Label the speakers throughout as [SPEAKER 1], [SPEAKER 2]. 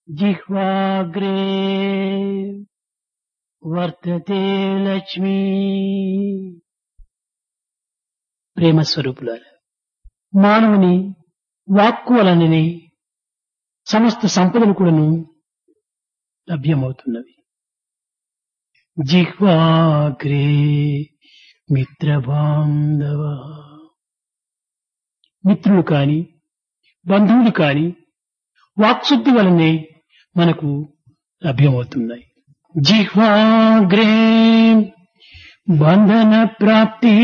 [SPEAKER 1] జిహ్వాగ్రే వర్తతే లక్ష్మీ ప్రేమ స్వరూపులారా మానవుని వాక్కు వలననే సమస్త సంపదలు కూడాను లభ్యమవుతున్నవి జిహ్వాగ్రే మిత్రబాంధవ మిత్రులు కాని బంధువులు కాని వాక్శుద్ధి వలనే మనకు లభ్యమవుతున్నాయి జిహ్వాగ్రే బంధన ప్రాప్తి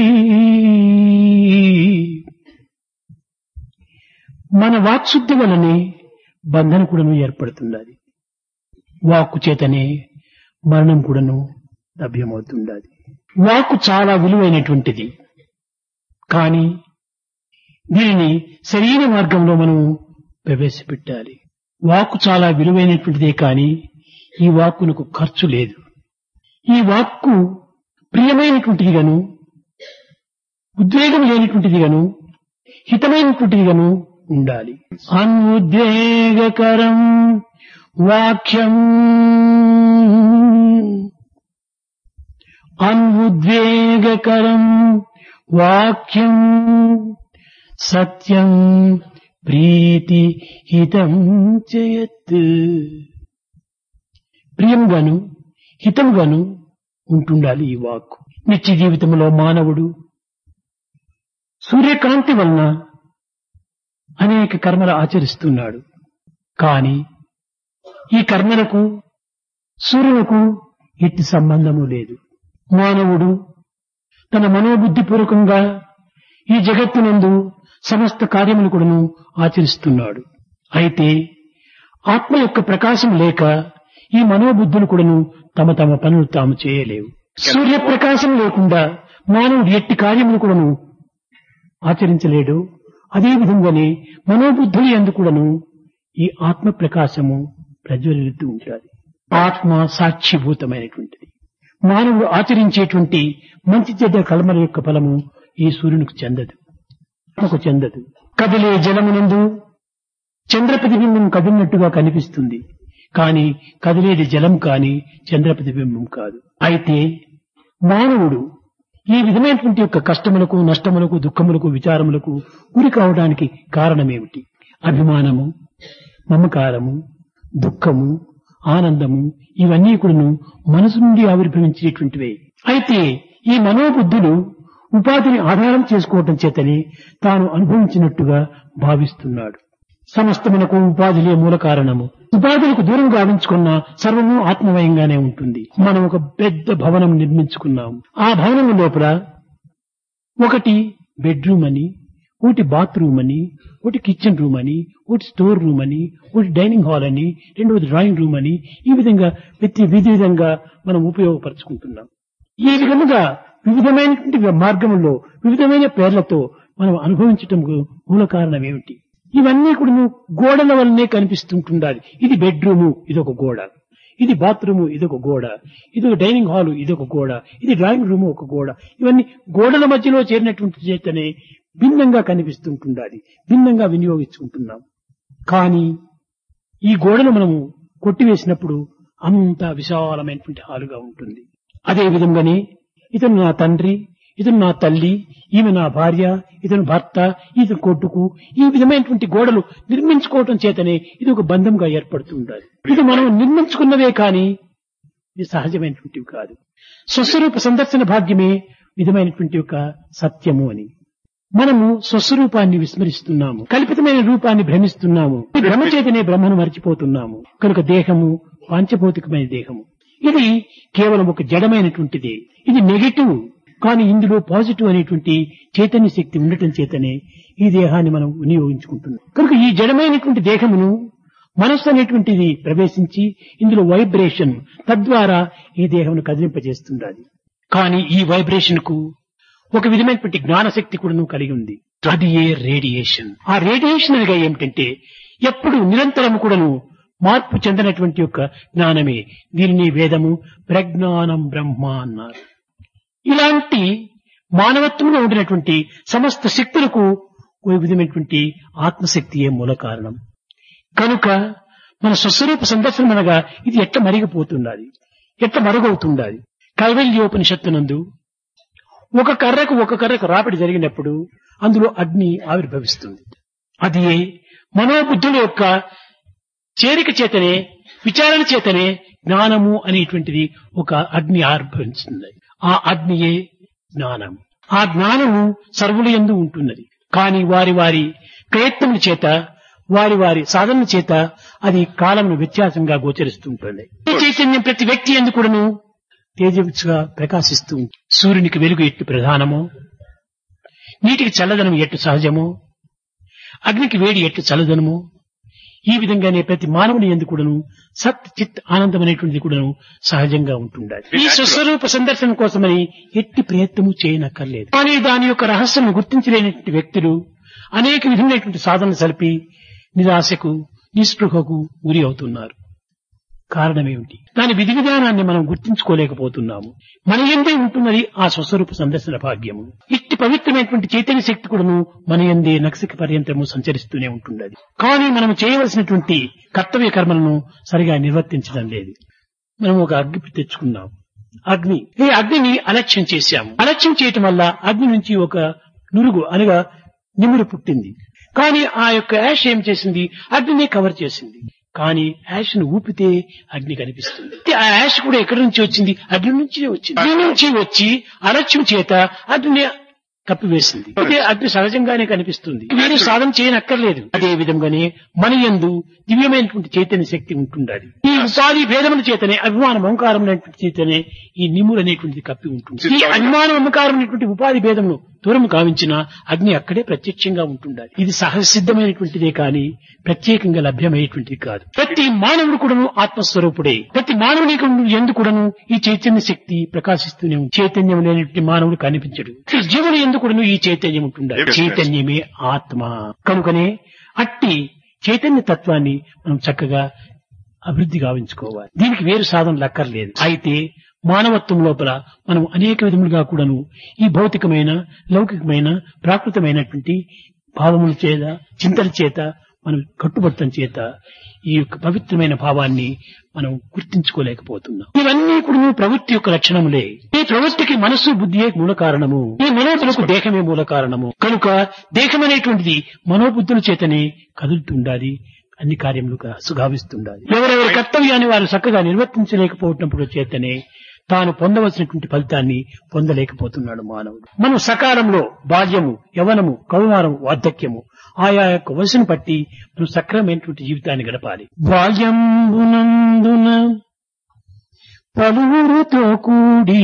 [SPEAKER 1] మన వాక్శుద్ధి వలనే బంధన కూడాను ఏర్పడుతున్నది వాక్కు చేతనే మరణం కూడాను లభ్యమవుతున్నది వాక్కు చాలా విలువైనటువంటిది కానీ దీనిని సరైన మార్గంలో మనం ప్రవేశపెట్టాలి వాక్కు చాలా విలువైనటువంటిదే కానీ ఈ వాక్కునకు ఖర్చు లేదు ఈ వాక్కు ప్రియమైనటువంటిది గాను ఉద్వేగం లేనటువంటిది గాను హితమైనటువంటిది గాను ఉండాలి అనుద్వేగకరం వాక్యం అనుద్వేగకరం వాక్యం సత్యం ప్రీతి హితం చేయత్ ప్రియంగాను హితంగాను ఉంటుండాలి ఈ వాక్కు నిత్య జీవితంలో మానవుడు సూర్యకాంతి వలన అనేక కర్మలు ఆచరిస్తున్నాడు కాని ఈ కర్మలకు సూర్యులకు ఎట్టి సంబంధము లేదు మానవుడు తన మనోబుద్ధిపూర్వకంగా ఈ జగత్తునందు సమస్త కార్యములు కూడాను ఆచరిస్తున్నాడు అయితే ఆత్మ యొక్క ప్రకాశం లేక ఈ మనోబుద్ధులు కూడాను తమ తమ పనులు తాము చేయలేవు సూర్యప్రకాశం లేకుండా మానవుడు ఎట్టి కార్యములు కూడాను ఆచరించలేడు అదే విధంగానే మనోబుద్ధులు ఎందు కూడాను ఈ ఆత్మ ప్రకాశము ప్రజ్వలిస్తూ ఉంటుంది ఆత్మ సాక్షిభూతమైనటువంటిది మానవుడు ఆచరించేటువంటి మంచి చెడ్డ కల్మల యొక్క ఫలము ఈ సూర్యునికి చెందదు ఆత్మకు చెందదు కదిలే జలమునందు చంద్ర ప్రతిబింబం కదిలినట్టుగా కనిపిస్తుంది కానీ కదిలేది జలం కాని చంద్ర ప్రతిబింబం కాదు అయితే మానవుడు ఈ విధమైనటువంటి యొక్క కష్టములకు నష్టములకు దుఃఖములకు విచారములకు గురి కావడానికి కారణమేమిటి అభిమానము మమకారము దుఃఖము ఆనందము ఇవన్నీ కూడాను మనసు నుండి ఆవిర్భవించేటువంటివే అయితే ఈ మనోబుద్ధులు ఉపాధిని ఆధారం చేసుకోవటం చేతనే తాను అనుభవించినట్టుగా భావిస్తున్నాడు సమస్తమునకు ఉపాధిలే మూల కారణము ఉపాధులకు దూరం గావించుకున్న సర్వము ఆత్మమయంగానే ఉంటుంది మనం ఒక పెద్ద భవనం నిర్మించుకున్నాం ఆ భవనం లోపల ఒకటి బెడ్రూమ్ అని ఒకటి బాత్రూమ్ అని ఒకటి కిచెన్ రూమ్ అని ఒకటి స్టోర్ రూమ్ అని ఒకటి డైనింగ్ హాల్ అని రెండవది డ్రాయింగ్ రూమ్ అని ఈ విధంగా ప్రతి విధి విధంగా మనం ఉపయోగపరుచుకుంటున్నాం ఈ విధముగా వివిధమైనటువంటి మార్గంలో వివిధమైన పేర్లతో మనం అనుభవించటం మూల కారణం ఏమిటి ఇవన్నీ కూడా గోడల వల్లనే కనిపిస్తుంటుండాలి ఇది బెడ్రూము ఇదొక గోడ ఇది బాత్రూము ఇదొక గోడ ఇది ఒక డైనింగ్ హాల్ ఇదొక గోడ ఇది డ్రాయింగ్ రూమ్ ఒక గోడ ఇవన్నీ గోడల మధ్యలో చేరినటువంటి చేతనే భిన్నంగా కనిపిస్తుంటుండాలి భిన్నంగా వినియోగించుకుంటున్నాం కానీ ఈ గోడను మనము కొట్టివేసినప్పుడు అంత విశాలమైనటువంటి హాలుగా ఉంటుంది అదే విధంగానే ఇతను నా తండ్రి ఇతను నా తల్లి ఈమె నా భార్య ఇతను భర్త ఇతను కొట్టుకు ఈ విధమైనటువంటి గోడలు నిర్మించుకోవటం చేతనే ఇది ఒక బంధంగా ఏర్పడుతూ ఉండాలి ఇది మనం నిర్మించుకున్నవే కానీ ఇది సహజమైనటువంటివి కాదు స్వస్వరూప సందర్శన భాగ్యమే విధమైనటువంటి ఒక సత్యము అని మనము స్వస్వరూపాన్ని విస్మరిస్తున్నాము కల్పితమైన రూపాన్ని భ్రమిస్తున్నాము ఈ భ్రమ చేతనే బ్రహ్మను మర్చిపోతున్నాము కనుక దేహము పాంచభౌతికమైన దేహము ఇది కేవలం ఒక జడమైనటువంటిది ఇది నెగిటివ్ కానీ ఇందులో పాజిటివ్ అనేటువంటి చైతన్య శక్తి ఉండటం చేతనే ఈ దేహాన్ని మనం వినియోగించుకుంటున్నాం కనుక ఈ జడమైనటువంటి దేహమును మనస్సు అనేటువంటిది ప్రవేశించి ఇందులో వైబ్రేషన్ తద్వారా ఈ దేహమును కదిలింపజేస్తుండాలి కానీ ఈ వైబ్రేషన్ కు ఒక విధమైనటువంటి జ్ఞానశక్తి కూడా కలిగి ఉంది అది ఏ రేడియేషన్ ఆ రేడియేషన్ అనగా ఏమిటంటే ఎప్పుడు నిరంతరం కూడాను మార్పు చెందినటువంటి యొక్క జ్ఞానమే దీనిని వేదము ప్రజ్ఞానం బ్రహ్మ అన్నారు ఇలాంటి మానవత్వంలో ఉండినటువంటి సమస్త శక్తులకు ఒక విధమైనటువంటి ఆత్మశక్తియే మూల కారణం కనుక మన స్వస్వరూప సందర్శనం అనగా ఇది ఎట్ట మరిగిపోతున్నది ఎట్ట మరుగవుతున్నది కైవల్యోపనిషత్తునందు ఒక కర్రకు ఒక కర్రకు రాపిడి జరిగినప్పుడు అందులో అగ్ని ఆవిర్భవిస్తుంది అది మనోబుద్ధుల యొక్క చేరిక చేతనే విచారణ చేతనే జ్ఞానము అనేటువంటిది ఒక అగ్ని ఆవిర్భవిస్తుంది ఆ అగ్నియే జ్ఞానం ఆ జ్ఞానము సర్వుల ఎందు ఉంటున్నది కానీ వారి వారి ప్రయత్నముల చేత వారి వారి సాధన చేత అది కాలమును వ్యత్యాసంగా గోచరిస్తుంటుంది ఈ చైతన్యం ప్రతి వ్యక్తి ఎందు కూడాను తేజస్గా ప్రకాశిస్తూ ఉంటుంది. సూర్యునికి వెలుగు ఎట్టు ప్రధానమో నీటికి చల్లదనం ఎట్టు సహజమో అగ్నికి వేడి ఎట్టు చల్లదనమో ఈ విధంగానే ప్రతి మానవుని ఎందు కూడాను సత్ చిత్ ఆనందం అనేటువంటిది కూడాను సహజంగా ఉంటుండాలి ఈ స్వస్వరూప సందర్శనం కోసమని ఎట్టి ప్రయత్నము చేయనక్కర్లేదు కానీ దాని యొక్క రహస్యం గుర్తించలేనటువంటి వ్యక్తులు అనేక విధమైనటువంటి సాధనలు సలిపి నిరాశకు నిస్పృహకు గురి అవుతున్నారు కారణం ఏమిటి దాని విధి విధానాన్ని మనం గుర్తించుకోలేకపోతున్నాము మన ఎందే ఉంటున్నది ఆ స్వస్వరూప సందర్శన భాగ్యము ఇట్టి పవిత్రమైనటువంటి చైతన్య శక్తి కూడాను మన ఎందే నక్షక పర్యంతము సంచరిస్తూనే ఉంటున్నది కానీ మనం చేయవలసినటువంటి కర్తవ్య కర్మలను సరిగా నిర్వర్తించడం లేదు మనం ఒక అగ్ని తెచ్చుకున్నాం అగ్ని ఈ అగ్నిని అలక్ష్యం చేశాము అలక్ష్యం చేయటం వల్ల అగ్ని నుంచి ఒక నురుగు అనగా నిమురు పుట్టింది కానీ ఆ యొక్క యాష్ ఏం చేసింది అగ్నిని కవర్ చేసింది కానీ యాష్ ను ఊపితే అగ్ని కనిపిస్తుంది అయితే ఆ యాష్ కూడా ఎక్కడి నుంచి వచ్చింది అగ్ని నుంచి వచ్చింది అగ్ని నుంచి వచ్చి అలక్ష్యం చేత అగ్ని కప్పివేసింది అయితే అగ్ని సహజంగానే కనిపిస్తుంది మీరు సాధన చేయనక్కర్లేదు అదే విధంగానే మన యందు దివ్యమైనటువంటి చైతన్య శక్తి ఉంటుండాలి ఈ ఉపాధి భేదముల చేతనే అభిమానం ఓంకారం అనేటువంటి చేతనే ఈ నిమురు అనేటువంటిది కప్పి ఉంటుంది ఈ అభిమానం ఓంకారం అనేటువంటి ఉపాధి భేదమును దూరం కావించిన అగ్ని అక్కడే ప్రత్యక్షంగా ఉంటుండాలి ఇది సహజ సిద్ధమైనటువంటిదే కానీ ప్రత్యేకంగా లభ్యమయ్యేటువంటిది కాదు ప్రతి మానవుడు కూడాను ఆత్మస్వరూపుడే ప్రతి మానవుని ఎందు కూడాను ఈ చైతన్య శక్తి ప్రకాశిస్తూనే ఉంది చైతన్యం లేనటువంటి మానవుడు కనిపించడు ఈ జీవుని ఎందు కూడాను ఈ చైతన్యం ఉంటుండాలి చైతన్యమే ఆత్మ కనుకనే అట్టి చైతన్య తత్వాన్ని మనం చక్కగా అభివృద్ధి గావించుకోవాలి దీనికి వేరు సాధనలు అక్కర్లేదు అయితే మానవత్వం లోపల మనం అనేక విధములుగా కూడాను ఈ భౌతికమైన లౌకికమైన ప్రాకృతమైనటువంటి భావముల చేత చింతల చేత మనం కట్టుబడటం చేత ఈ యొక్క పవిత్రమైన భావాన్ని మనం గుర్తించుకోలేకపోతున్నాం ఇవన్నీ కూడా ప్రవృత్తి యొక్క లక్షణములే ఈ ప్రవృత్తికి మనస్సు బుద్ధియే మూల కారణము ఈ మనోబులకు దేహమే మూల కారణము కనుక దేహం అనేటువంటిది మనోబుద్ధుల చేతనే కదులుతుండాలి అన్ని కార్యములుగా సుగావిస్తుండాలి ఎవరెవరి కర్తవ్యాన్ని వారు చక్కగా నిర్వర్తించలేకపోతున్నప్పుడు చేతనే తాను పొందవలసినటువంటి ఫలితాన్ని పొందలేకపోతున్నాడు మానవుడు మనం సకాలంలో బాల్యము యవనము కౌమారము వార్ధక్యము ఆయా యొక్క వయసును బట్టి మనం సక్రమైనటువంటి జీవితాన్ని గడపాలి బాల్యంబునందున పలువురుతో కూడి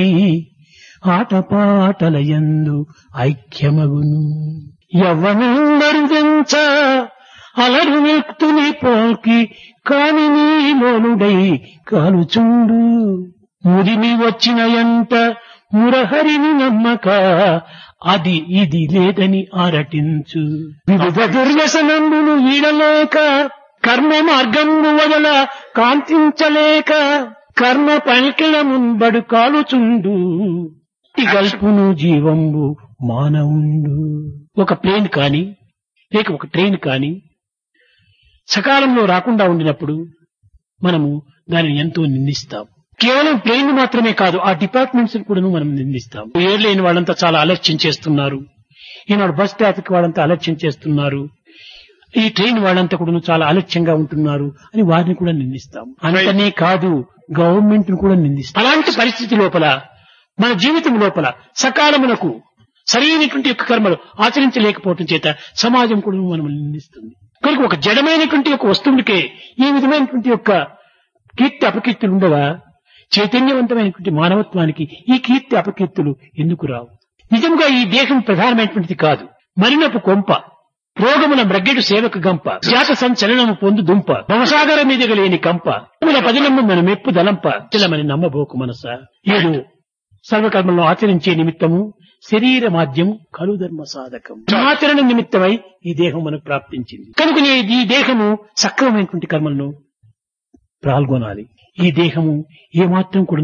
[SPEAKER 1] ఆటపాటలయందు ఐక్యమగును యవ్వనందరుగంచ అలరు వ్యక్తుని పోల్కి కాని నీలోనుడై కాలుచుండు ముదిమి వచ్చిన ఎంత మురహరిని నమ్మక అది ఇది లేదని ఆరటించు వివిధ దుర్వ్యసనములు వీడలేక కర్మ మార్గము వదల కాంతించలేక కర్మ పలికిన ముంబడు కాలుచుండు ఈ గల్పును జీవంబు మానవుండు ఒక ప్లేన్ కాని లేక ఒక ట్రైన్ కాని సకాలంలో రాకుండా ఉండినప్పుడు మనము దానిని ఎంతో నిందిస్తాం కేవలం ప్లేన్ మాత్రమే కాదు ఆ డిపార్ట్మెంట్స్ కూడా మనం నిందిస్తాం ఎయిర్లైన్ వాళ్ళంతా చాలా అలక్ష్యం చేస్తున్నారు ఈనాడు బస్ ట్రాఫిక్ వాళ్ళంతా అలక్ష్యం చేస్తున్నారు ఈ ట్రైన్ వాళ్ళంతా కూడా చాలా అలక్ష్యంగా ఉంటున్నారు అని వారిని కూడా నిందిస్తాం అంతనే కాదు గవర్నమెంట్ ను కూడా నిందిస్తాం అలాంటి పరిస్థితి లోపల మన జీవితం లోపల సకాలమునకు సరైనటువంటి యొక్క కర్మలు ఆచరించలేకపోవటం చేత సమాజం కూడా మనం నిందిస్తుంది కనుక ఒక జడమైనటువంటి ఒక వస్తువులకే ఈ విధమైనటువంటి యొక్క కీర్తి అపకీర్తులు ఉండగా చైతన్యవంతమైనటువంటి మానవత్వానికి ఈ కీర్తి అపకీర్తులు ఎందుకు రావు నిజంగా ఈ దేహం ప్రధానమైనటువంటిది కాదు మరినపు కొంప రోగముల మ్రగ్గెడు సేవక గంప జాత సంచలనము పొందు దుంప భవసాగర మీదగ లేని కంప మన పదినమ్ము మన మెప్పు దలంప చిలమని నమ్మబోకు మనస ఏదో సర్వకర్మలను ఆచరించే నిమిత్తము శరీర మాధ్యం కలుధర్మ సాధకం ఆచరణ నిమిత్తమై ఈ దేహం మనకు ప్రాప్తించింది కనుక ఈ దేహము సక్రమమైనటువంటి కర్మలను పాల్గొనాలి ఈ దేహము ఏమాత్రం కూడాను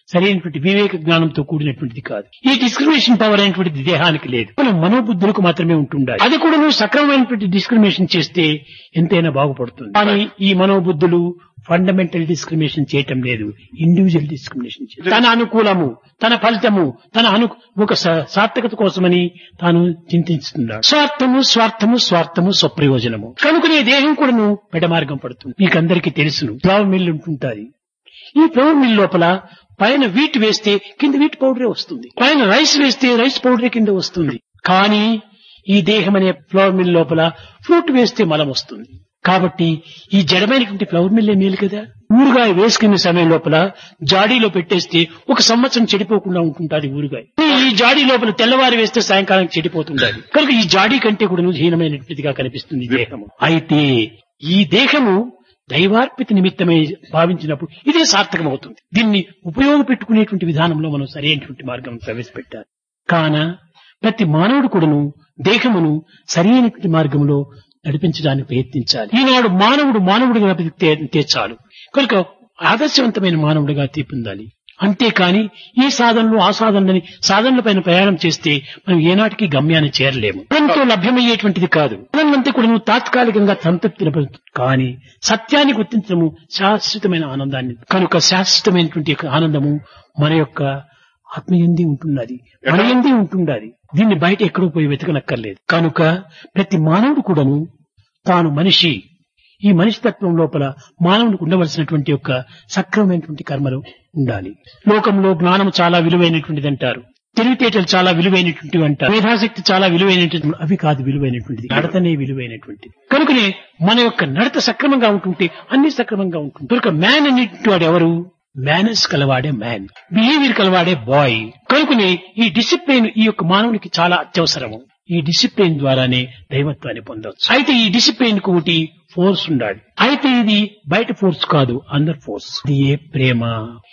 [SPEAKER 1] సరైనటువంటి వివేక జ్ఞానంతో కూడినటువంటిది కాదు ఈ డిస్క్రిమినేషన్ పవర్ అయినటువంటిది దేహానికి లేదు మనం మనోబుద్ధులకు మాత్రమే ఉంటుండాలి అది కూడా నువ్వు సక్రమమైనటువంటి డిస్క్రిమినేషన్ చేస్తే ఎంతైనా బాగుపడుతుంది కానీ ఈ మనోబుద్ధులు ఫండమెంటల్ డిస్క్రిమినేషన్ చేయటం లేదు ఇండివిజువల్ డిస్క్రిమినేషన్ చేస్తారు. తన అనుకూలము తన ఫలితము తన అను ఒక సా- సార్థకత కోసమని తాను చింతిస్తున్నాడు స్వార్థము స్వార్థము స్వార్థము స్వప్రయోజనము కనుకనే దేహం కూడాను పెడమార్గం పడుతుంది మీకందరికీ తెలుసును ఫ్లవర్ మిల్ ఉంటుంటాది ఈ ఫ్లవర్ మిల్ లోపల పైన వీట్ వేస్తే కింద వీట్ పౌడరే వస్తుంది పైన రైస్ వేస్తే రైస్ పౌడరే కింద వస్తుంది కానీ ఈ దేహం అనే ఫ్లవర్ మిల్ లోపల ఫ్రూట్ వేస్తే మలం వస్తుంది కాబట్టి ఈ జడమైనటువంటి ఫ్లవర్ మిల్లే మేలు కదా ఊరుగాయ వేసుకునే సమయం లోపల జాడీలో పెట్టేస్తే ఒక సంవత్సరం చెడిపోకుండా ఉంటుంటాది ఊరుగాయ ఈ జాడీ లోపల తెల్లవారి వేస్తే సాయంకాలం చెడిపోతుండాలి కనుక ఈ జాడీ కంటే కూడా హీనమైనటువంటిదిగా కనిపిస్తుంది ఈ దేహము అయితే ఈ దేహము దైవార్పిత నిమిత్తమై భావించినప్పుడు ఇదే సార్థకమవుతుంది దీన్ని ఉపయోగపెట్టుకునేటువంటి విధానంలో మనం సరైనటువంటి మార్గం ప్రవేశపెట్టాలి కాన ప్రతి మానవుడు కూడాను దేహమును సరైనటువంటి మార్గంలో నడిపించడానికి ప్రయత్నించాలి ఈనాడు మానవుడు మానవుడిగా బతికితే అంతే చాలు కనుక ఆదర్శవంతమైన మానవుడిగా తీపొందాలి అంతేకాని ఈ సాధనలు ఆ సాధనలని సాధనల పైన ప్రయాణం చేస్తే మనం ఏనాటికి గమ్యాన్ని చేరలేము ఎంతో లభ్యమయ్యేటువంటిది కాదు ఆనందంతా కూడా నువ్వు తాత్కాలికంగా సంతృప్తి లభిస్తుంది కానీ సత్యాన్ని గుర్తించడము శాశ్వతమైన ఆనందాన్ని కనుక శాశ్వతమైనటువంటి యొక్క ఆనందము మన యొక్క ఆత్మయంది ఉంటున్నది మన ఎందే ఉంటున్నది దీన్ని బయట ఎక్కడో పోయి వెతకనక్కర్లేదు కనుక ప్రతి మానవుడు కూడాను తాను మనిషి ఈ మనిషి తత్వం లోపల మానవునికి ఉండవలసినటువంటి యొక్క సక్రమమైనటువంటి కర్మలు ఉండాలి లోకంలో జ్ఞానం చాలా విలువైనటువంటిది అంటారు తెలివితేటలు చాలా విలువైనటువంటివి అంటారు మేధాశక్తి చాలా విలువైనటువంటి అవి కాదు విలువైనటువంటిది నడతనే విలువైనటువంటిది కనుకనే మన యొక్క నడత సక్రమంగా ఉంటుంటే అన్ని సక్రమంగా ఉంటుంది కనుక మ్యాన్ అనేటువంటి వాడు ఎవరు మేనర్స్ కలవాడే మ్యాన్ బిహేవియర్ కలవాడే బాయ్ కనుకనే ఈ డిసిప్లిన్ ఈ యొక్క మానవునికి చాలా అత్యవసరము ఈ డిసిప్లిన్ ద్వారానే దైవత్వాన్ని పొందవచ్చు అయితే ఈ డిసిప్లిన్ కు ఒకటి ఫోర్స్ ఉండాలి అయితే ఇది బయట ఫోర్స్ కాదు అండర్ ఫోర్స్ ఇది ఏ ప్రేమ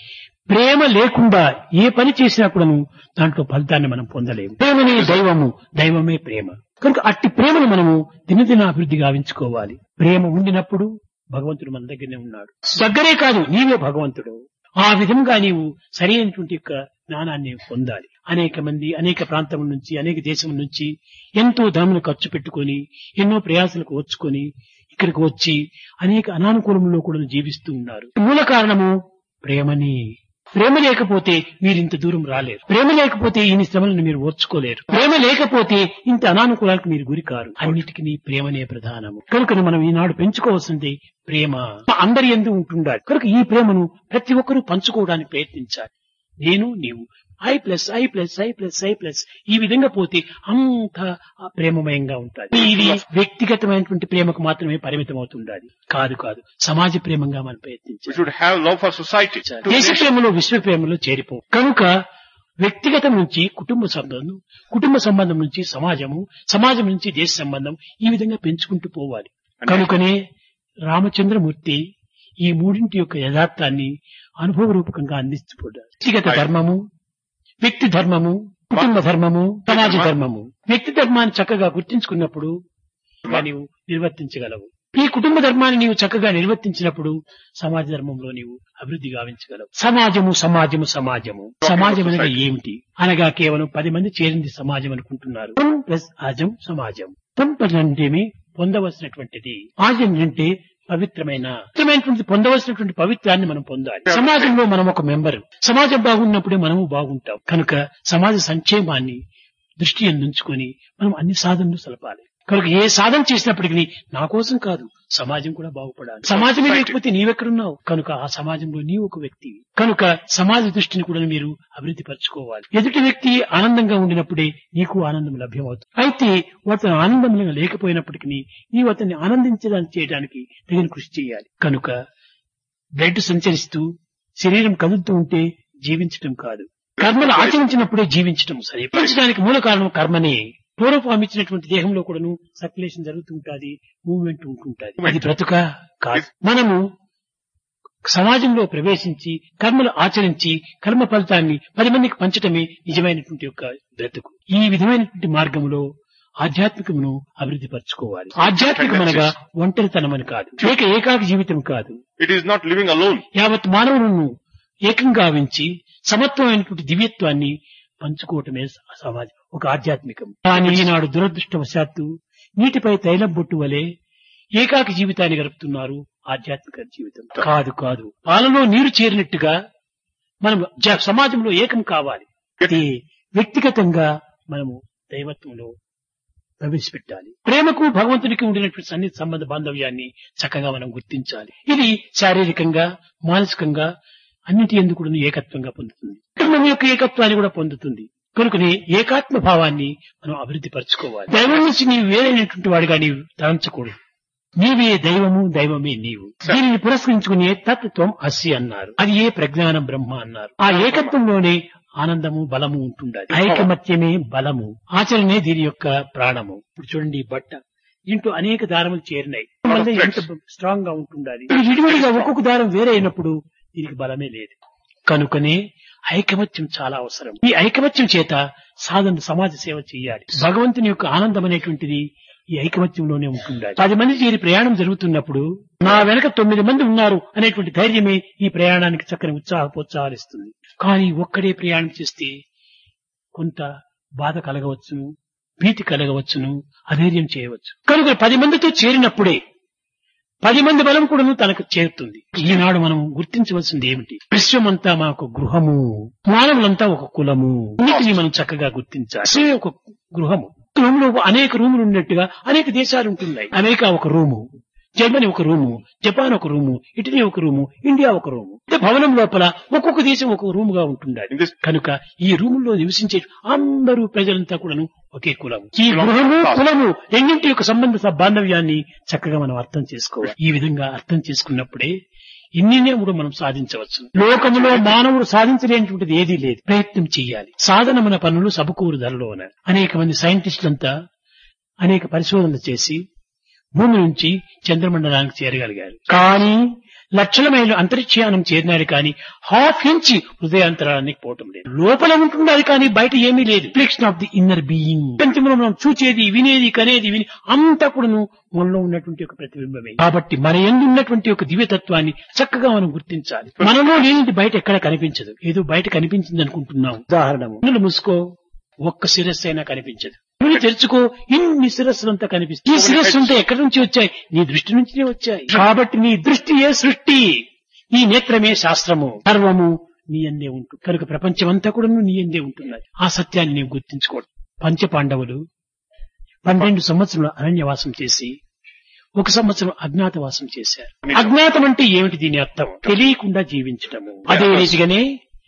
[SPEAKER 1] ప్రేమ లేకుండా ఏ పని చేసినా కూడాను దాంట్లో ఫలితాన్ని మనం పొందలేము ప్రేమనే దైవము దైవమే ప్రేమ కనుక అట్టి ప్రేమను మనము దినదిన అభివృద్ధి గావించుకోవాలి ప్రేమ ఉండినప్పుడు భగవంతుడు మన దగ్గరనే ఉన్నాడు దగ్గరే కాదు నీవే భగవంతుడు ఆ విధంగా నీవు సరైనటువంటి యొక్క జ్ఞానాన్ని పొందాలి అనేక మంది అనేక ప్రాంతం నుంచి అనేక దేశం నుంచి ఎంతో ధనమును ఖర్చు పెట్టుకొని ఎన్నో ప్రయాసలకు వచ్చుకొని ఇక్కడికి వచ్చి అనేక అనానుకూలంలో కూడా జీవిస్తూ ఉన్నారు మూల కారణము ప్రేమని ప్రేమ లేకపోతే మీరు ఇంత దూరం రాలేరు ప్రేమ లేకపోతే ఇన్ని శ్రమలను మీరు ఓర్చుకోలేరు ప్రేమ లేకపోతే ఇంత అనానుకూలాలకు మీరు గురి కారు అన్నిటికీ ప్రేమనే ప్రధానము కనుక మనం ఈనాడు పెంచుకోవాల్సింది ప్రేమ అందరి ఎందు ఉంటుండాలి కనుక ఈ ప్రేమను ప్రతి ఒక్కరూ పంచుకోవడానికి ప్రయత్నించాలి నేను నీవు I plus I plus I plus I plus ఈ విధంగా పోతే అంత ప్రేమమయంగా ఉంటుంది ఇది వ్యక్తిగతమైనటువంటి ప్రేమకు మాత్రమే పరిమితం అవుతుండాలి కాదు కాదు సమాజ ప్రేమంగా మనం
[SPEAKER 2] We
[SPEAKER 1] ప్రయత్నించాలి
[SPEAKER 2] should have love for society. to
[SPEAKER 1] దేశ
[SPEAKER 2] nation.
[SPEAKER 1] ప్రేమలో విశ్వ ప్రేమలో చేరిపో కనుక వ్యక్తిగతం నుంచి కుటుంబ సంబంధం కుటుంబ సంబంధం నుంచి సమాజము సమాజం నుంచి దేశ సంబంధం ఈ విధంగా పెంచుకుంటూ పోవాలి కనుకనే రామచంద్రమూర్తి ఈ మూడింటి యొక్క యథార్థాన్ని అనుభవ రూపకంగా అందిస్తుపోతాడు వ్యక్తిగత ధర్మము వ్యక్తి ధర్మము కుటుంబ ధర్మము సమాజ ధర్మము వ్యక్తి ధర్మాన్ని చక్కగా గుర్తించుకున్నప్పుడు ఇంకా నీవు నిర్వర్తించగలవు ఈ కుటుంబ ధర్మాన్ని నీవు చక్కగా నిర్వర్తించినప్పుడు సమాజ ధర్మంలో నీవు అభివృద్ధి గావించగలవు సమాజము సమాజము సమాజము సమాజం అనేది ఏమిటి అనగా కేవలం పది మంది చేరింది సమాజం అనుకుంటున్నారు తం ప్లస్ అజం సమాజం తం ప్లస్ అంటేమి పొందవలసినటువంటిది ఆజం అంటే పవిత్రమైన పవిత్రమైనటువంటి పొందవలసినటువంటి పవిత్రాన్ని మనం పొందాలి సమాజంలో మనం ఒక మెంబర్ సమాజం బాగున్నప్పుడే మనము బాగుంటాం కనుక సమాజ సంక్షేమాన్ని దృష్టి అందించుకొని మనం అన్ని సాధనలు సలపాలి కనుక ఏ సాధన చేసినప్పటికీ నా కోసం కాదు సమాజం కూడా బాగుపడాలి సమాజమే లేకపోతే నీవెక్కడున్నావు కనుక ఆ సమాజంలో నీవు ఒక వ్యక్తి కనుక సమాజ దృష్టిని కూడా మీరు అభివృద్ధి పరచుకోవాలి ఎదుటి వ్యక్తి ఆనందంగా ఉండినప్పుడే నీకు ఆనందం లభ్యమవుతుంది అయితే అతను ఆనందంగా లేకపోయినప్పటికీ నీవు అతన్ని ఆనందించడానికి చేయడానికి తగిన కృషి చేయాలి కనుక బ్లడ్ సంచరిస్తూ శరీరం కదులుతూ ఉంటే జీవించటం కాదు కర్మలు ఆచరించినప్పుడే జీవించటం సరే జీవించడానికి మూల కారణం కర్మనే పూర్వఫామ్ ఇచ్చినటువంటి దేహంలో కూడాను సర్క్యులేషన్ జరుగుతూ ఉంటుంది మూవ్మెంట్ ఉంటుంటుంది అది బ్రతుక కాదు మనము సమాజంలో ప్రవేశించి కర్మలు ఆచరించి కర్మ ఫలితాన్ని పది మందికి పంచటమే నిజమైనటువంటి యొక్క బ్రతుకు ఈ విధమైనటువంటి మార్గంలో ఆధ్యాత్మికమును అభివృద్ధి పరచుకోవాలి ఆధ్యాత్మికం అనగా ఒంటరితనమని కాదు ఏక ఏకాకి జీవితం కాదు
[SPEAKER 2] It is not living alone.
[SPEAKER 1] యావత్ మానవులను ఏకంగా ఉంచి సమత్వమైనటువంటి దివ్యత్వాన్ని పంచుకోవటమే సమాజం ఒక ఆధ్యాత్మికం కానీ ఈనాడు దురదృష్టవశాత్తు నీటిపై తైలం బొట్టు వలె ఏకాకి జీవితాన్ని గడుపుతున్నారు ఆధ్యాత్మిక జీవితం కాదు కాదు పాలలో నీరు చేరినట్టుగా మనం జ- సమాజంలో ఏకం కావాలి ఇది వ్యక్తిగతంగా మనము దైవత్వంలో ప్రవేశపెట్టాలి ప్రేమకు భగవంతునికి ఉండినటువంటి సన్నిధి సంబంధ బాంధవ్యాన్ని చక్కగా మనం గుర్తించాలి ఇది శారీరకంగా మానసికంగా అన్నిటి ఎందుకు కూడా ఏకత్వంగా పొందుతుంది కుటుంబం యొక్క ఏకత్వాన్ని కూడా పొందుతుంది కనుకనే ఏకాత్మ భావాన్ని మనం అభివృద్ధి పరచుకోవాలి దైవం నుంచి నీవు వేరైనటువంటి వాడిగా నీవు తలంచకూడదు నీవే దైవము దైవమే నీవు దీనిని పురస్కరించుకునే తత్వం అస్సి అన్నారు అది ఏ ప్రజ్ఞానం బ్రహ్మ అన్నారు ఆ ఏకత్వంలోనే ఆనందము బలము ఉంటుండాలి ఐకమత్యమే బలము ఆచరణే దీని యొక్క ప్రాణము ఇప్పుడు చూడండి ఈ బట్ట దీంట్లో అనేక దారములు చేరినాయి వల్ల ఎంత స్ట్రాంగ్ గా ఉంటుండాలి ఇది విడివిడిగా ఒక్కొక్క దారం వేరే అయినప్పుడు దీనికి బలమే లేదు కనుకనే ఐకమత్యం చాలా అవసరం ఈ ఐకమత్యం చేత సాధన సమాజ సేవ చేయాలి భగవంతుని యొక్క ఆనందం అనేటువంటిది ఈ ఐకమత్యంలోనే ఉంటుండాలి పది మంది చేరి ప్రయాణం జరుగుతున్నప్పుడు నా వెనక తొమ్మిది మంది ఉన్నారు అనేటువంటి ధైర్యమే ఈ ప్రయాణానికి చక్కని ఉత్సాహ ప్రోత్సాహాలిస్తుంది కానీ ఒక్కడే ప్రయాణం చేస్తే కొంత బాధ కలగవచ్చును భీతి కలగవచ్చును అధైర్యం చేయవచ్చు కనుక పది మందితో చేరినప్పుడే పది మంది బలం కూడాను తనకు చేరుతుంది ఈనాడు మనం గుర్తించవలసింది ఏమిటి విశ్వమంతా మా ఒక గృహము మానవులంతా ఒక కులము అన్నిటిని మనం చక్కగా గుర్తించాలి విశ్వమే ఒక గృహము గృహంలో అనేక రూములు ఉన్నట్టుగా అనేక దేశాలు ఉంటున్నాయి అమెరికా ఒక రూము జర్మనీ ఒక రూము జపాన్ ఒక రూము ఇటలీ ఒక రూము ఇండియా ఒక రూము అంటే భవనం లోపల ఒక్కొక్క దేశం ఒక రూముగా ఉంటుండాలి
[SPEAKER 2] In this
[SPEAKER 1] కనుక ఈ రూముల్లో నివసించే అందరూ ప్రజలంతా కూడాను ఒకే కులము ఈ గృహము కులము రెండింటి యొక్క సంబంధ స- బాంధవ్యాన్ని చక్కగా మనం అర్థం చేసుకోవాలి ఈ విధంగా అర్థం చేసుకున్నప్పుడే ఇన్నినే కూడా మనం సాధించవచ్చు లోకములో మానవుడు సాధించలేనటువంటిది ఏదీ లేదు ప్రయత్నం చేయాలి సాధనమైన పనులు సబకూరు ధరలోన అనేక మంది సైంటిస్టులంతా అనేక పరిశోధనలు చేసి భూమి నుంచి చంద్రమండలానికి చేరగలిగారు కానీ లక్షల మైలు అంతరిక్షయానం చేరినారు కానీ హాఫ్ ఇంచ్ హృదయాంతరానికి పోవటం లేదు లోపల ఉంటున్నది కానీ బయట ఏమీ లేదు reflection of the inner being ప్రపంచంలో మనం చూచేది వినేది కనేది విని అంతా కూడాను మనలో ఉన్నటువంటి ఒక ప్రతిబింబమే కాబట్టి మన ఎందు ఉన్నటువంటి ఒక దివ్యతత్వాన్ని చక్కగా మనం గుర్తించాలి మనలో లేనిది బయట ఎక్కడ కనిపించదు ఏదో బయట కనిపించింది అనుకుంటున్నాం ఉదాహరణము కన్నులు మూసుకో ఒక్క శిరస్సు అయినా కనిపించదు కన్నులు తెరుచుకో ఇన్ని శిరస్సులంతా కనిపిస్తుంది ఈ శిరస్సు అంతా ఎక్కడి నుంచి వచ్చాయి నీ దృష్టి నుంచినే వచ్చాయి కాబట్టి నీ దృష్టి ఏ సృష్టి ఈ నేత్రమే శాస్త్రము సర్వము నీ అందే ఉంటుంది కనుక ప్రపంచమంతా కూడా నీ అందే ఉంటున్నది ఆ సత్యాన్ని నీవు గుర్తించుకోవడం పంచ పాండవులు పన్నెండు సంవత్సరాలు అరణ్యవాసం చేసి ఒక సంవత్సరం అజ్ఞాతవాసం చేశారు అజ్ఞాతం అంటే ఏమిటి దీని అర్థం తెలియకుండా జీవించటము అదే రీతిగానే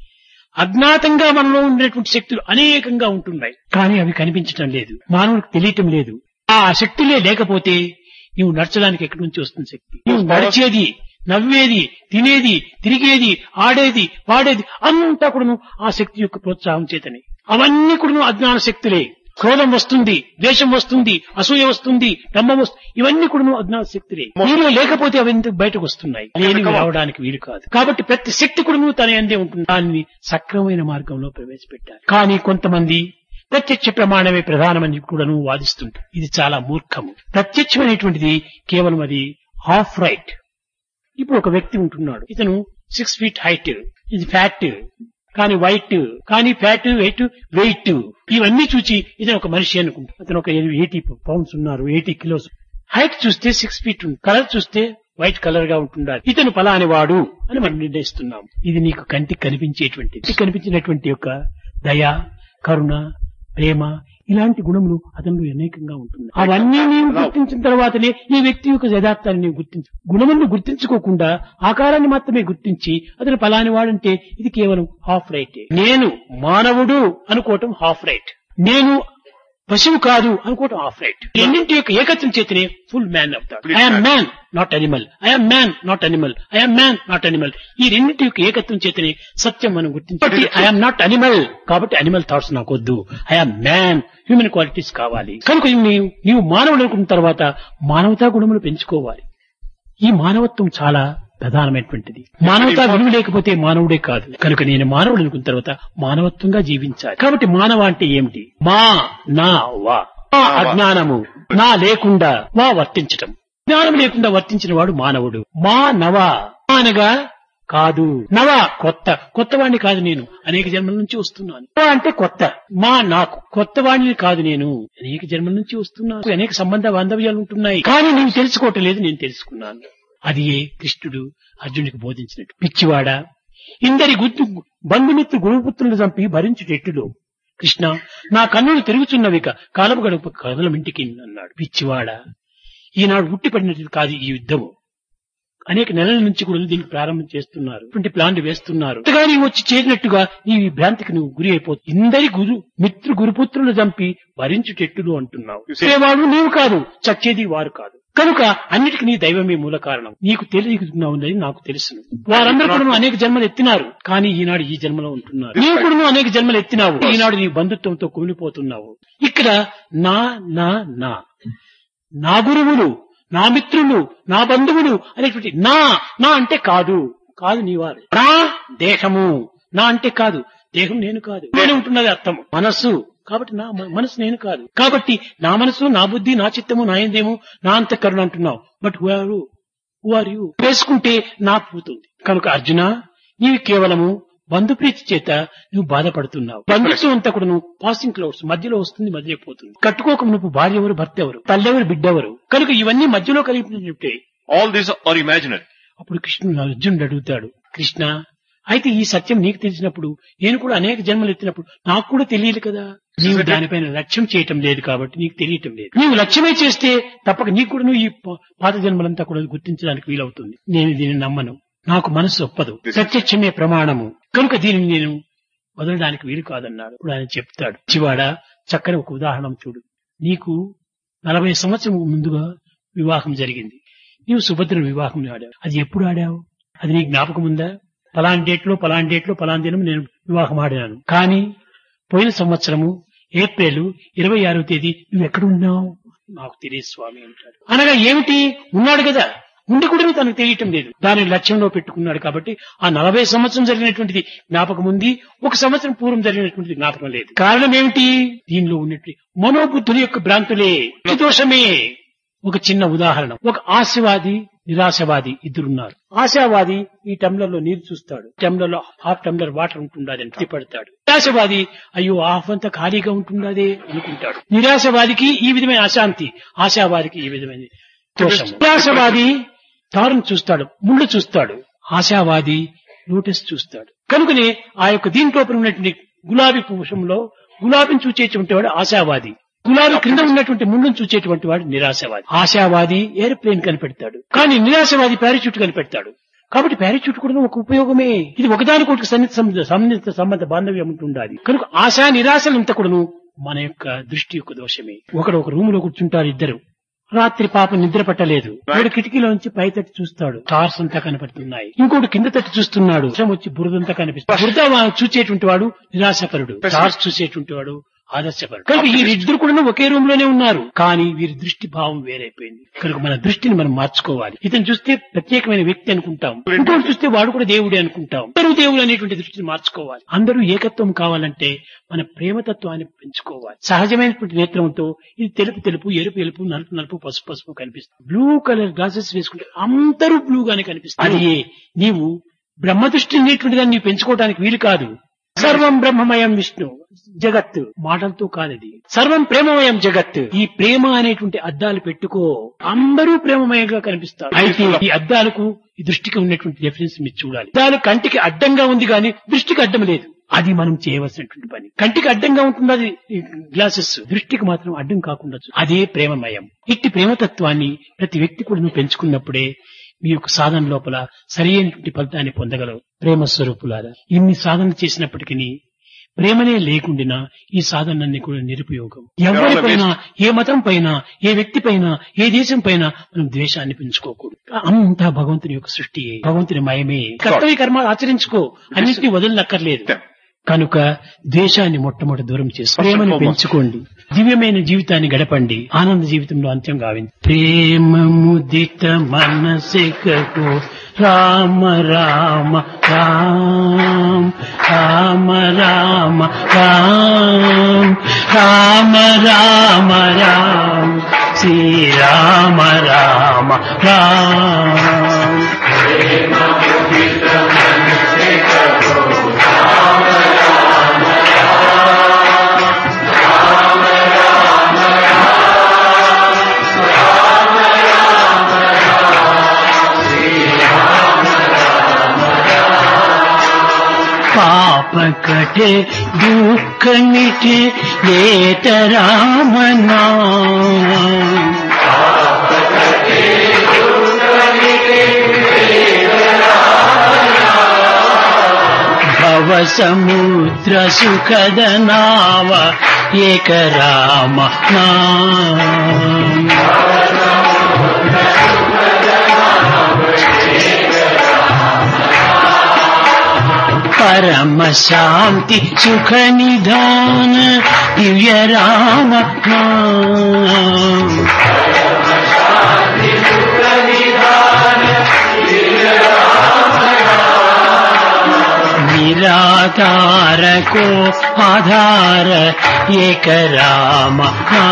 [SPEAKER 1] అజ్ఞాతంగా మనలో ఉండేటువంటి శక్తులు అనేకంగా ఉంటున్నాయి కానీ అవి కనిపించటం లేదు మానవుడికి తెలియటం లేదు ఆ శక్తులే లేకపోతే నువ్వు నడచడానికి ఎక్కడి నుంచి వస్తుంది శక్తి నువ్వు నడిచేది నవ్వేది తినేది తిరిగేది ఆడేది పాడేది అంతా కూడాను ఆ శక్తి యొక్క ప్రోత్సాహం చేతనే అవన్నీ కూడాను అజ్ఞాన శక్తులే క్రోధం వస్తుంది ద్వేషం వస్తుంది అసూయ వస్తుంది డంబం వస్తుంది ఇవన్నీ కూడా అజ్ఞాన శక్తులే మీరు లేకపోతే అవన్నీ బయటకు వస్తున్నాయి లేని రావడానికి వీలు కాదు కాబట్టి ప్రతి శక్తి కూడా తన అందే ఉంటుంది దాన్ని సక్రమమైన మార్గంలో ప్రవేశపెట్టాలి కానీ కొంతమంది ప్రత్యక్ష ప్రమాణమే ప్రధానమని కూడాను వాదిస్తుంటారు ఇది చాలా మూర్ఖము ప్రత్యక్షమైనటువంటిది కేవలం అది హాఫ్ రైట్ ఇప్పుడు ఒక వ్యక్తి ఉంటున్నాడు ఇతను సిక్స్ ఫీట్ హైట్ ఇది ఫ్యాట్ కానీ వైట్ కానీ ఫ్యాట్ వెయిట్ వెయిట్ ఇవన్నీ చూచి ఇతను ఒక మనిషి అనుకుంటా అతను ఒక ఎయిటీ పౌండ్స్ ఉన్నారు ఎయిటీ కిలోస్ హైట్ చూస్తే సిక్స్ ఫీట్ ఉంది కలర్ చూస్తే వైట్ కలర్ గా ఉంటుండాలి ఇతను ఫలాని వాడు అని మనం నిర్ణయిస్తున్నాం ఇది నీకు కంటికి కనిపించేటువంటి కంటికి కనిపించినటువంటి యొక్క దయ కరుణ ప్రేమ ఇలాంటి గుణములు అతనిలో అనేకంగా ఉంటుంది అవన్నీ నీవు గుర్తించిన తర్వాతనే ఈ వ్యక్తి యొక్క యథార్థాన్ని నీవు గుర్తించు గుణములను గుర్తించుకోకుండా ఆకారాన్ని మాత్రమే గుర్తించి అతను ఫలాని వాడంటే ఇది కేవలం హాఫ్ రైట్ నేను మానవుడు అనుకోవటం హాఫ్ రైట్ నేను పశువు కాదు అనుకోవటం హాఫ్ రైట్ రెండింటి యొక్క ఏకత్వం చేతనే ఫుల్ మ్యాన్ అవుతాడు I'm man not animal I'm man not animal I'm man not animal ఈ రెండింటి యొక్క ఏకత్వం చేతనే సత్యం మనం గుర్తించి ఐఎమ్ నాట్ అనిమల్ కాబట్టి అనిమల్ థాట్స్ నాకు వద్దు ఐఎమ్ మ్యాన్ హ్యూమన్ క్వాలిటీస్ కావాలి కనుక నీవు నీవు మానవుడు అనుకున్న తర్వాత మానవతా గుణములు పెంచుకోవాలి ఈ మానవత్వం చాలా ప్రధానమైనటువంటిది మానవతా విలువ లేకపోతే మానవుడే కాదు కనుక నేను మానవుడు అనుకున్న తర్వాత మానవత్వంగా జీవించాలి కాబట్టి మానవ అంటే ఏమిటి మా నా వా మా అజ్ఞానము నా లేకుండా వా వర్తించటం జ్ఞానం లేకుండా వర్తించిన వాడు మానవుడు మా నవ అనగా కాదు నవ కొత్త కొత్త వాడిని కాదు నేను అనేక జన్మల నుంచి వస్తున్నాను నవ అంటే కొత్త మా నాకు కొత్త వాడిని కాదు నేను అనేక జన్మల నుంచి వస్తున్నాను అనేక సంబంధ బాంధవ్యాలు ఉంటున్నాయి కానీ నీవు తెలుసుకోవటం లేదు నేను తెలుసుకున్నాను అది ఏ కృష్ణుడు అర్జునుడికి బోధించినట్టు పిచ్చివాడా ఇందరి గుర్తు బంధుమిత్రు గురుపుత్రులు చంపి భరించుటెట్టులో కృష్ణ నా కన్నులు తిరుగుచున్నవిక కాలపు గడుపు కదలమింటికి అన్నాడు పిచ్చివాడా ఈనాడు ఉట్టిపడినట్టు కాదు ఈ యుద్ధము అనేక నెలల నుంచి కూడా దీనికి ప్రారంభం చేస్తున్నారు ఇటువంటి ప్లాన్లు వేస్తున్నారు కొత్తగా నీవు వచ్చి చేరినట్టుగా నీ ఈ భ్రాంతికి నువ్వు గురి అయిపోతుంది ఇందరి గురు మిత్రు గురుపుత్రులు చంపి భరించుటెట్టులు అంటున్నావు
[SPEAKER 2] You see-
[SPEAKER 1] వాడు నీవు కాదు చచ్చేది వారు కాదు కనుక అన్నిటికీ నీ దైవమే మూల కారణం నీకు తెలియకున్నది నాకు తెలుసును వారందరూ కూడా అనేక జన్మలు ఎత్తినారు కానీ ఈనాడు ఈ జన్మలో ఉంటున్నారు నీవు కూడా అనేక జన్మలు ఎత్తినావు ఈనాడు నీ బంధుత్వంతో కుమిలిపోతున్నావు ఇక్కడ నా నా నా నా గురువులు నా మిత్రులు నా బంధువులు అనేటువంటి నా నా అంటే కాదు కాదు నీవారు నా దేహము నా అంటే కాదు దేహం నేను కాదు నేను ఉంటున్నది అర్థం మనస్సు కాబట్టి నా మ- మనసు నేను కాదు కాబట్టి నా మనసు నా బుద్ధి నా చిత్తము నా ఏందేమో నా అంతఃకరణ అంటున్నావు but who are who are you వేసుకుంటే నా పోతుంది కనుక అర్జున నీవు కేవలము బంధుప్రీతి చేత నువ్వు బాధపడుతున్నావు బంధుత్వం అంతా కూడా నువ్వు పాసింగ్ క్లౌడ్స్ మధ్యలో వస్తుంది మధ్యలో పోతుంది కట్టుకోక నువ్వు భార్య ఎవరు భర్త ఎవరు తల్లెవరు బిడ్డెవరు కనుక ఇవన్నీ మధ్యలో కలిపినట్టే
[SPEAKER 2] All these are imaginary.
[SPEAKER 1] అప్పుడు కృష్ణుడు అర్జునుడు అడుగుతాడు కృష్ణ అయితే ఈ సత్యం నీకు తెలిసినప్పుడు నేను కూడా అనేక జన్మలు ఎత్తినప్పుడు నాకు కూడా తెలియదు కదా నీవు దానిపైన లక్ష్యం చేయటం లేదు కాబట్టి నీకు తెలియటం లేదు నీవు లక్ష్యమే చేస్తే తప్పక నీకు కూడా నువ్వు ఈ ప- పాత జన్మలంతా కూడా గుర్తించడానికి వీలవుతుంది నేను దీన్ని నమ్మను నాకు మనసు ఒప్పదు ప్రత్యక్షమే ప్రమాణము కనుక దీనిని నేను వదలడానికి వీలు కాదన్నాడు ఇప్పుడు ఆయన చెప్తాడు చివాడ చక్కని ఒక ఉదాహరణ చూడు నీకు నలభై సంవత్సరం ముందుగా వివాహం జరిగింది నీవు సుభద్ర వివాహం ఆడావు అది ఎప్పుడు ఆడావు అది నీకు జ్ఞాపకం ఉందా పలాన్ డేట్ లో పలాన్ డేట్ లో పలాన్ దినం నేను వివాహం ఆడాను కానీ పోయిన సంవత్సరము ఏప్రిల్ ఇరవై ఆరో తేదీ నువ్వు ఎక్కడ ఉన్నావు నాకు తెలియదు స్వామి అంటాడు అనగా ఏమిటి ఉన్నాడు కదా ఉండి కూడా తనకు తెలియటం లేదు దాని లక్ష్యంలో పెట్టుకున్నాడు కాబట్టి ఆ నలభై సంవత్సరం జరిగినటువంటిది జ్ఞాపకం ఉంది ఒక సంవత్సరం పూర్వం జరిగినటువంటిది జ్ఞాపకం లేదు కారణం ఏమిటి దీనిలో ఉన్నటువంటి మనోబుద్ధుల యొక్క భ్రాంతులే ఈ దోషమే ఒక చిన్న ఉదాహరణ ఒక ఆశవాది నిరాశవాది ఇద్దరున్నారు ఆశావాది ఈ టంబ్లర్ లో నీరు చూస్తాడు టంబ్లర్ లో హాఫ్ టంబ్లర్ వాటర్ ఉంటుండది అని పడతాడు నిరాశవాది అయ్యో హాఫ్ అంతా ఖాళీగా ఉంటుండదే అనుకుంటాడు నిరాశవాదికి ఈ విధమైన అశాంతి ఆశావాదికి ఈ విధమైన దోషం నిరాశవాది తారును చూస్తాడు ముళ్ళు చూస్తాడు ఆశావాది లోటస్ చూస్తాడు కనుకనే ఆ యొక్క దీంట్లో ఉన్నటువంటి గులాబీ పుష్పంలో గులాబీని చూచేటువంటి వాడు ఆశావాది గులాబీ క్రింద ఉన్నటువంటి ముళ్ళను చూచేటువంటి వాడు నిరాశవాది ఆశావాది ఏరోప్లేన్ కనిపెడతాడు కానీ నిరాశవాది పారాచూట్ కనిపెడతాడు కాబట్టి పారాచూట్ కూడా ఒక ఉపయోగమే ఇది ఒకదానికొకటి సన్నిహిత సంబంధ సన్నిహిత సంబంధ బాంధవ్యం ఉంటుండాలి కనుక ఆశా నిరాశలంతా కూడాను మన యొక్క దృష్టి యొక్క దోషమే ఒకడు ఒక రూమ్ లో కూర్చుంటారు ఇద్దరు రాత్రి పాప నిద్ర పట్టలేదు వాడు కిటికీలోంచి పై తట్టు చూస్తాడు స్టార్స్ అంతా కనపడుతున్నాయి ఇంకోటి కింద తట్టు చూస్తున్నాడు వర్షం వచ్చి బురదంతా కనిపిస్తుంది బురద వా- చూచేటువంటి వాడు నిరాశపరుడు స్టార్స్ చూసేటువంటి వాడు ఆదర్శపరుడు కనుక ఈ ఇద్దరు కూడా ఒకే రూమ్ లోనే ఉన్నారు కానీ వీరి దృష్టి భావం వేరైపోయింది కనుక మన దృష్టిని మనం మార్చుకోవాలి ఇతను చూస్తే ప్రత్యేకమైన వ్యక్తి అనుకుంటాం ఇంకోటి చూస్తే వాడు కూడా దేవుడే అనుకుంటాం అందరూ దేవుడు అనేటువంటి దృష్టిని మార్చుకోవాలి అందరూ ఏకత్వం కావాలంటే మన ప్రేమతత్వాన్ని పెంచుకోవాలి సహజమైనటువంటి నేత్రంతో ఇది తెలుపు తెలుపు ఎరుపు ఎరుపు నలుపు నలుపు పసుపు పసుపు కనిపిస్తుంది బ్లూ కలర్ గ్లాసెస్ వేసుకుంటే అందరూ బ్లూ గానే కనిపిస్తుంది అది నీవు బ్రహ్మ దృష్టి అనేటువంటి దాన్ని నీవు పెంచుకోవడానికి వీలు కాదు సర్వం బ్రహ్మమయం విష్ణు జగత్ మాటలతో కాదది సర్వం ప్రేమమయం జగత్ ఈ ప్రేమ అనేటువంటి అద్దాలు పెట్టుకో అందరూ ప్రేమమయంగా కనిపిస్తారు అయితే ఈ అద్దాలకు ఈ దృష్టికి ఉన్నటువంటి డిఫరెన్స్ మీరు చూడాలి అద్దాలు కంటికి అడ్డంగా ఉంది కానీ దృష్టికి అడ్డం లేదు అది మనం చేయవలసినటువంటి పని కంటికి అడ్డంగా ఉంటుంది అది గ్లాసెస్ దృష్టికి మాత్రం అడ్డం కాకుండా చూ- అదే ప్రేమమయం ఇట్టి ప్రేమతత్వాన్ని ప్రతి వ్యక్తి కూడా నువ్వు పెంచుకున్నప్పుడే మీ యొక్క సాధన లోపల సరైనటువంటి ఫలితాన్ని పొందగలవు ప్రేమ స్వరూపులారా ఇన్ని సాధన చేసినప్పటికీ ప్రేమనే లేకుండినా ఈ సాధనలన్నీ కూడా నిరుపయోగం ఎవరిపైన ఏ మతం పైన ఏ వ్యక్తి పైన ఏ దేశం పైన మనం ద్వేషాన్ని పెంచుకోకూడదు అంతా భగవంతుని యొక్క సృష్టి భగవంతుని మయమే కర్తవ్య కర్మాలు ఆచరించుకో అన్నింటినీ వదలనక్కర్లేదు కనుక ద్వేషాన్ని మొట్టమొదటి దూరం చేసి ప్రేమను పెంచుకోండి దివ్యమైన జీవితాన్ని గడపండి ఆనంద జీవితంలో అంత్యం గావింది ప్రేమ ముదిత మనసికకు రామ రామ రామ రామ రామ రామ రామ రామ రామ శ్రీరామ రామ రామ పాప కటే దుఃఖ మిటే లేత రామనా భవ సముద్ర సుఖద నావ ఏక రామ నామ పరమ శాంతి సుఖ నిధాన దివ్య రామ నామ निराधार को आधार एक राम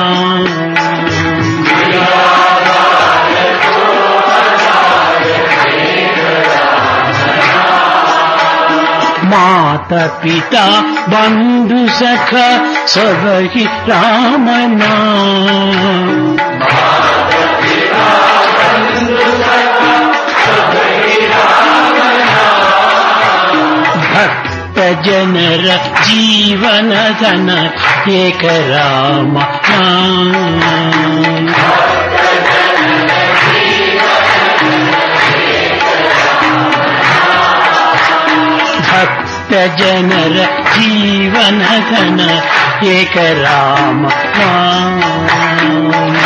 [SPEAKER 1] माता पिता बंधु सख सब ही राम नाम ಭಕ್ತ ಜನರ ಜೀವನ ಧನ ಏಕ ರಾಮ ನಾಮ. ಭಕ್ತ ಜನರ ಜೀವನ ಧನ ಏಕ ರಾಮ ನಾಮ.